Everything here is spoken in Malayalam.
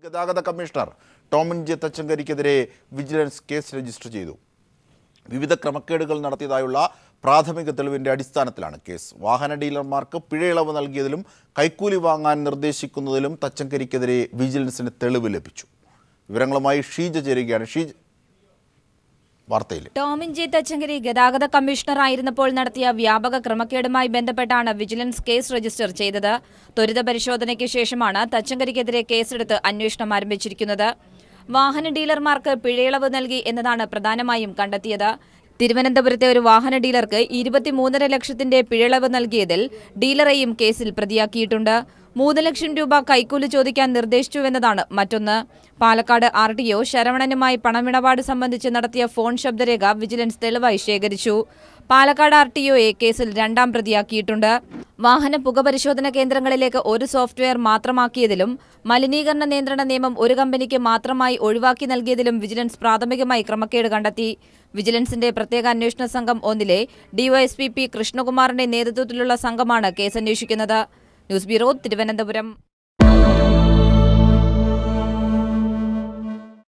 ഗതാഗത കമ്മീഷണർ ടോമിൻ ജെ തച്ചങ്കരിക്കെതിരെ വിജിലൻസ് കേസ് രജിസ്റ്റർ ചെയ്തു വിവിധ ക്രമക്കേടുകൾ നടത്തിയതായുള്ള പ്രാഥമിക തെളിവിന്റെ അടിസ്ഥാനത്തിലാണ് കേസ് വാഹന ഡീലർമാർക്ക് പിഴയിളവ് നൽകിയതിലും കൈക്കൂലി വാങ്ങാൻ നിർദ്ദേശിക്കുന്നതിലും തച്ചങ്കരിക്കെതിരെ വിജിലൻസിന് തെളിവ് ലഭിച്ചു വിവരങ്ങളുമായി ഷീജ ചേരുകയാണ് ഷീജ വാർത്തയിൽ ടോമിൻ ജെ തച്ചങ്കരി ഗതാഗത കമ്മീഷണർ ആയിരുന്നപ്പോൾ നടത്തിയ വ്യാപക ക്രമക്കേടുമായി ബന്ധപ്പെട്ടാണ് വിജിലൻസ് കേസ് രജിസ്റ്റർ ചെയ്തത് ത്വരിത പരിശോധനയ്ക്ക് ശേഷമാണ് തച്ചങ്കരിക്കെതിരെ കേസെടുത്ത് അന്വേഷണം ആരംഭിച്ചിരിക്കുന്നത് വാഹന ഡീലർമാർക്ക് പിഴയിളവ് നൽകി എന്നതാണ് പ്രധാനമായും കണ്ടെത്തിയത് തിരുവനന്തപുരത്തെ ഒരു വാഹന ഡീലർക്ക് ഇരുപത്തിമൂന്നര ലക്ഷത്തിന്റെ പിഴയിളവ് നൽകിയതിൽ ഡീലറെയും കേസിൽ പ്രതിയാക്കിയിട്ടുണ്ട് മൂന്ന് ലക്ഷം രൂപ കൈക്കൂലി ചോദിക്കാൻ നിർദ്ദേശിച്ചുവെന്നതാണ് മറ്റൊന്ന് പാലക്കാട് ആർ ടി ഒ ശരവണനുമായി പണമിടപാട് സംബന്ധിച്ച് നടത്തിയ ഫോൺ ശബ്ദരേഖ വിജിലൻസ് തെളിവായി ശേഖരിച്ചു പാലക്കാട് ആർ ടി ഒയെ കേസിൽ രണ്ടാം പ്രതിയാക്കിയിട്ടുണ്ട് വാഹന പുകപരിശോധന കേന്ദ്രങ്ങളിലേക്ക് ഒരു സോഫ്റ്റ്വെയർ മാത്രമാക്കിയതിലും മലിനീകരണ നിയന്ത്രണ നിയമം ഒരു കമ്പനിക്ക് മാത്രമായി ഒഴിവാക്കി നൽകിയതിലും വിജിലൻസ് പ്രാഥമികമായി ക്രമക്കേട് കണ്ടെത്തി വിജിലൻസിന്റെ പ്രത്യേക അന്വേഷണ സംഘം ഒന്നിലെ ഡിവൈഎസ്പി പി കൃഷ്ണകുമാറിന്റെ നേതൃത്വത്തിലുള്ള സംഘമാണ് കേസന്വേഷിക്കുന്നത് ന്യൂസ് ബ്യൂറോ തിരുവനന്തപുരം